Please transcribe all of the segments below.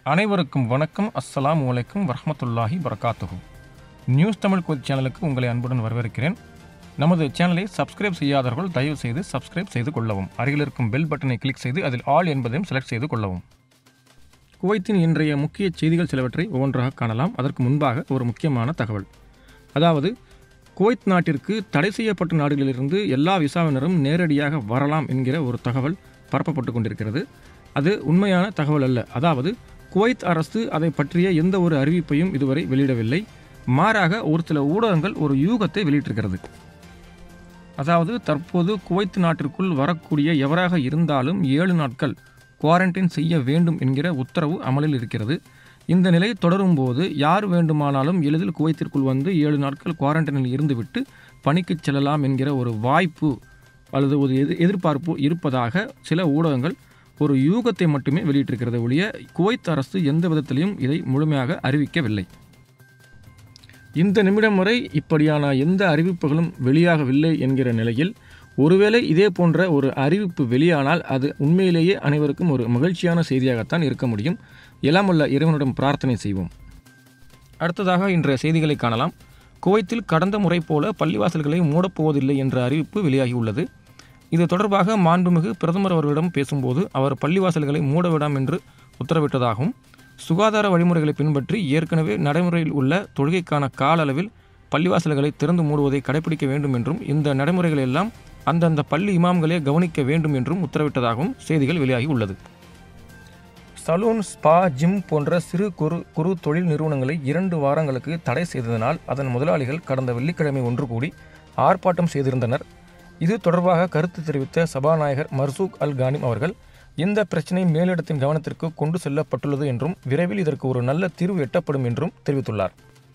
அனைவருக்கும் வணக்கம் அஸ்ஸலாமு அலைக்கும் வரஹ்மத்துல்லாஹி வரகாத்துஹு நியூஸ் தமிழ் கோச் சேனலுக்கு உங்களை அன்புடன் வரவேற்கிறேன் நமது சேனலை சப்ஸ்கிரைப் செய்யாதவர்கள் தயவு செய்து சப்ஸ்கிரைப் செய்து கொள்ளவும் அருகில் இருக்கும் பெல் பட்டனை கிளிக் செய்து அதில் ஆல் என்பதையும் செலக்ட் செய்து கொள்ளவும் குவைத்தின் இன்றைய முக்கிய செய்திகள் சிலவற்றை ஒவ்வொன்றாக காணலாம் அதற்கு முன்பாக ஒரு முக்கியமான தகவல் அதாவது குவைத் நாட்டிற்கு தடை செய்யப்பட்ட நாடுகளிலிருந்து எல்லா விசாவினரும் நேரடியாக வரலாம் என்கிற ஒரு தகவல் பரப்பப்பட்டு கொண்டிருக்கிறது அது உண்மையான தகவல் அல்ல அதாவது குவைத் அரசு அதை பற்றிய எந்த ஒரு அறிவிப்பையும் இதுவரை வெளியிடவில்லை மாறாக ஒரு சில ஊடகங்கள் ஒரு யூகத்தை வெளியிட்டிருக்கிறது அதாவது தற்போது குவைத் நாட்டிற்குள் வரக்கூடிய எவராக இருந்தாலும் ஏழு நாட்கள் குவாரண்டைன் செய்ய வேண்டும் என்கிற உத்தரவு அமலில் இருக்கிறது இந்த நிலை தொடரும் போது யார் வேண்டுமானாலும் எளிதில் குவைத்திற்குள் வந்து ஏழு நாட்கள் குவாரண்டைனில் இருந்துவிட்டு பணிக்கு செல்லலாம் என்கிற ஒரு வாய்ப்பு அல்லது ஒரு எதிர் எதிர்பார்ப்பு இருப்பதாக சில ஊடகங்கள் ஒரு யூகத்தை மட்டுமே வெளியிட்டிருக்கிறது ஒழிய குவைத் அரசு எந்த விதத்திலையும் இதை முழுமையாக அறிவிக்கவில்லை இந்த நிமிடம் வரை இப்படியான எந்த அறிவிப்புகளும் வெளியாகவில்லை என்கிற நிலையில் ஒருவேளை இதே போன்ற ஒரு அறிவிப்பு வெளியானால் அது உண்மையிலேயே அனைவருக்கும் ஒரு மகிழ்ச்சியான செய்தியாகத்தான் இருக்க முடியும் எல்லாமுள்ள இறைவனிடம் பிரார்த்தனை செய்வோம் அடுத்ததாக இன்றைய செய்திகளை காணலாம் குவைத்தில் கடந்த முறை போல பள்ளிவாசல்களை மூடப்போவதில்லை என்ற அறிவிப்பு வெளியாகியுள்ளது இது தொடர்பாக மாண்புமிகு பிரதமர் அவர்களிடம் பேசும்போது அவர் பள்ளிவாசல்களை மூட வேண்டாம் என்று உத்தரவிட்டதாகவும் சுகாதார வழிமுறைகளை பின்பற்றி ஏற்கனவே நடைமுறையில் உள்ள தொழுகைக்கான கால அளவில் பள்ளிவாசல்களை திறந்து மூடுவதை கடைபிடிக்க வேண்டும் என்றும் இந்த நடைமுறைகள் எல்லாம் அந்தந்த பள்ளி இமாம்களே கவனிக்க வேண்டும் என்றும் உத்தரவிட்டதாகவும் செய்திகள் வெளியாகி உள்ளது சலூன் ஸ்பா ஜிம் போன்ற சிறு குறு குறு தொழில் நிறுவனங்களை இரண்டு வாரங்களுக்கு தடை செய்ததனால் அதன் முதலாளிகள் கடந்த வெள்ளிக்கிழமை ஒன்று கூடி ஆர்ப்பாட்டம் செய்திருந்தனர் இது தொடர்பாக கருத்து தெரிவித்த சபாநாயகர் மர்சூக் அல் கானிம் அவர்கள் இந்த பிரச்சினை மேலிடத்தின் கவனத்திற்கு கொண்டு செல்லப்பட்டுள்ளது என்றும் விரைவில் இதற்கு ஒரு நல்ல தீர்வு எட்டப்படும் என்றும் தெரிவித்துள்ளார்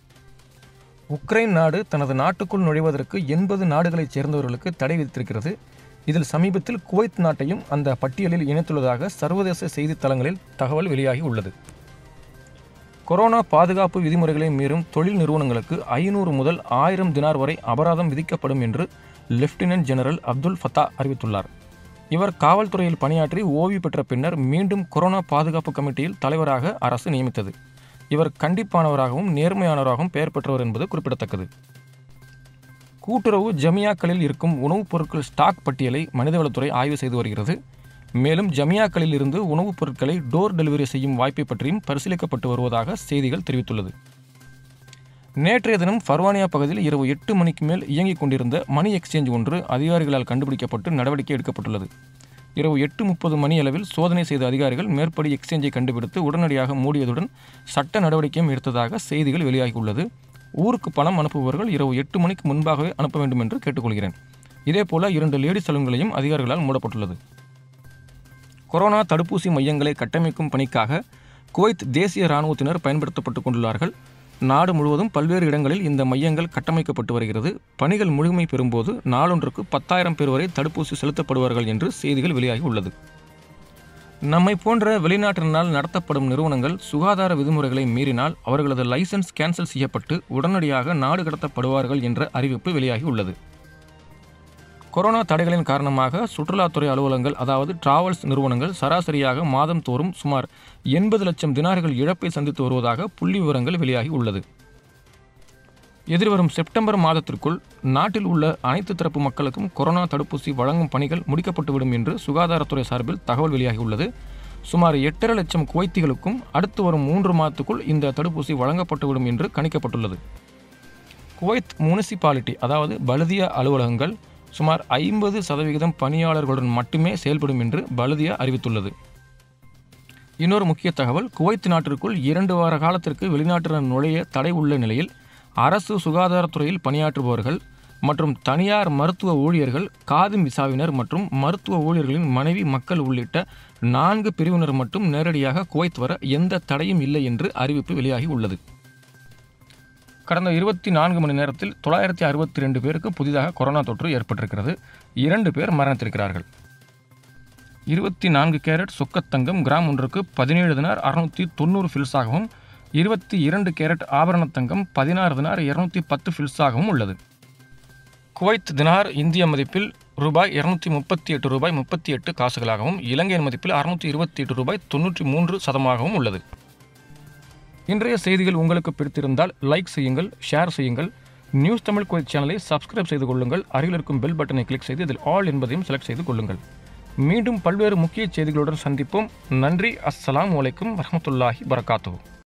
உக்ரைன் நாடு தனது நாட்டுக்குள் நுழைவதற்கு எண்பது நாடுகளைச் சேர்ந்தவர்களுக்கு தடை விதித்திருக்கிறது இதில் சமீபத்தில் குவைத் நாட்டையும் அந்த பட்டியலில் இணைத்துள்ளதாக சர்வதேச செய்தித்தளங்களில் தகவல் வெளியாகி உள்ளது கொரோனா பாதுகாப்பு விதிமுறைகளை மீறும் தொழில் நிறுவனங்களுக்கு ஐநூறு முதல் ஆயிரம் தினார் வரை அபராதம் விதிக்கப்படும் என்று லெப்டினன்ட் ஜெனரல் அப்துல் ஃபத்தா அறிவித்துள்ளார் இவர் காவல்துறையில் பணியாற்றி ஓய்வு பெற்ற பின்னர் மீண்டும் கொரோனா பாதுகாப்பு கமிட்டியில் தலைவராக அரசு நியமித்தது இவர் கண்டிப்பானவராகவும் நேர்மையானவராகவும் பெயர் பெற்றவர் என்பது குறிப்பிடத்தக்கது கூட்டுறவு ஜமியாக்களில் இருக்கும் உணவுப் பொருட்கள் ஸ்டாக் பட்டியலை மனிதவளத்துறை ஆய்வு செய்து வருகிறது மேலும் ஜமியாக்களில் இருந்து உணவுப் பொருட்களை டோர் டெலிவரி செய்யும் வாய்ப்பை பற்றியும் பரிசீலிக்கப்பட்டு வருவதாக செய்திகள் தெரிவித்துள்ளது நேற்றைய தினம் ஃபர்வானியா பகுதியில் இரவு எட்டு மணிக்கு மேல் இயங்கிக் கொண்டிருந்த மணி எக்ஸ்சேஞ்ச் ஒன்று அதிகாரிகளால் கண்டுபிடிக்கப்பட்டு நடவடிக்கை எடுக்கப்பட்டுள்ளது இரவு எட்டு முப்பது மணி அளவில் சோதனை செய்த அதிகாரிகள் மேற்படி எக்ஸ்சேஞ்சை கண்டுபிடித்து உடனடியாக மூடியதுடன் சட்ட நடவடிக்கையும் எடுத்ததாக செய்திகள் வெளியாகியுள்ளது ஊருக்கு பணம் அனுப்புபவர்கள் இரவு எட்டு மணிக்கு முன்பாகவே அனுப்ப வேண்டும் என்று கேட்டுக்கொள்கிறேன் இதேபோல இரண்டு லேடி சலூன்களையும் அதிகாரிகளால் மூடப்பட்டுள்ளது கொரோனா தடுப்பூசி மையங்களை கட்டமைக்கும் பணிக்காக குவைத் தேசிய இராணுவத்தினர் பயன்படுத்தப்பட்டு கொண்டுள்ளார்கள் நாடு முழுவதும் பல்வேறு இடங்களில் இந்த மையங்கள் கட்டமைக்கப்பட்டு வருகிறது பணிகள் முழுமை பெறும்போது நாளொன்றுக்கு பத்தாயிரம் பேர் வரை தடுப்பூசி செலுத்தப்படுவார்கள் என்று செய்திகள் வெளியாகி உள்ளது நம்மை போன்ற வெளிநாட்டினால் நடத்தப்படும் நிறுவனங்கள் சுகாதார விதிமுறைகளை மீறினால் அவர்களது லைசன்ஸ் கேன்சல் செய்யப்பட்டு உடனடியாக நாடு கடத்தப்படுவார்கள் என்ற அறிவிப்பு வெளியாகி உள்ளது கொரோனா தடைகளின் காரணமாக சுற்றுலாத்துறை அலுவலகங்கள் அதாவது டிராவல்ஸ் நிறுவனங்கள் சராசரியாக மாதம் தோறும் சுமார் எண்பது லட்சம் தினார்கள் இழப்பை சந்தித்து வருவதாக புள்ளி விவரங்கள் வெளியாகி உள்ளது எதிர்வரும் செப்டம்பர் மாதத்திற்குள் நாட்டில் உள்ள அனைத்து தரப்பு மக்களுக்கும் கொரோனா தடுப்பூசி வழங்கும் பணிகள் முடிக்கப்பட்டுவிடும் என்று சுகாதாரத்துறை சார்பில் தகவல் வெளியாகியுள்ளது சுமார் எட்டரை லட்சம் குவைத்திகளுக்கும் அடுத்து வரும் மூன்று மாதத்துக்குள் இந்த தடுப்பூசி வழங்கப்பட்டுவிடும் என்று கணிக்கப்பட்டுள்ளது குவைத் முனிசிபாலிட்டி அதாவது பலதியா அலுவலகங்கள் சுமார் ஐம்பது சதவிகிதம் பணியாளர்களுடன் மட்டுமே செயல்படும் என்று பலதியா அறிவித்துள்ளது இன்னொரு முக்கிய தகவல் குவைத் நாட்டிற்குள் இரண்டு வார காலத்திற்கு வெளிநாட்டினர் நுழைய தடை உள்ள நிலையில் அரசு சுகாதாரத்துறையில் பணியாற்றுபவர்கள் மற்றும் தனியார் மருத்துவ ஊழியர்கள் காதும் விசாவினர் மற்றும் மருத்துவ ஊழியர்களின் மனைவி மக்கள் உள்ளிட்ட நான்கு பிரிவினர் மட்டும் நேரடியாக குவைத் வர எந்த தடையும் இல்லை என்று அறிவிப்பு வெளியாகி உள்ளது கடந்த இருபத்தி நான்கு மணி நேரத்தில் தொள்ளாயிரத்தி அறுபத்தி ரெண்டு பேருக்கு புதிதாக கொரோனா தொற்று ஏற்பட்டிருக்கிறது இரண்டு பேர் மரணித்திருக்கிறார்கள் இருபத்தி நான்கு கேரட் சொக்கத்தங்கம் கிராம் ஒன்றுக்கு பதினேழு தினார் அறுநூற்றி தொண்ணூறு ஃபில்ஸாகவும் இருபத்தி இரண்டு கேரட் ஆபரண தங்கம் பதினாறு தினார் இருநூத்தி பத்து ஃபில்ஸாகவும் உள்ளது குவைத் தினார் இந்திய மதிப்பில் ரூபாய் இருநூத்தி முப்பத்தி எட்டு ரூபாய் முப்பத்தி எட்டு காசுகளாகவும் இலங்கையின் மதிப்பில் அறுநூற்றி இருபத்தி எட்டு ரூபாய் தொண்ணூற்றி மூன்று சதமாகவும் உள்ளது இன்றைய செய்திகள் உங்களுக்கு பிடித்திருந்தால் லைக் செய்யுங்கள் ஷேர் செய்யுங்கள் நியூஸ் தமிழ் குவைத் சேனலை சப்ஸ்கிரைப் செய்து கொள்ளுங்கள் அருகில் இருக்கும் பெல் பட்டனை கிளிக் செய்து இதில் ஆல் என்பதையும் செலக்ட் செய்து கொள்ளுங்கள் மீண்டும் பல்வேறு முக்கிய செய்திகளுடன் சந்திப்போம் நன்றி அஸ்ஸலாமு அலைக்கும் வரஹ்மத்துல்லாஹி வரகாத்துஹு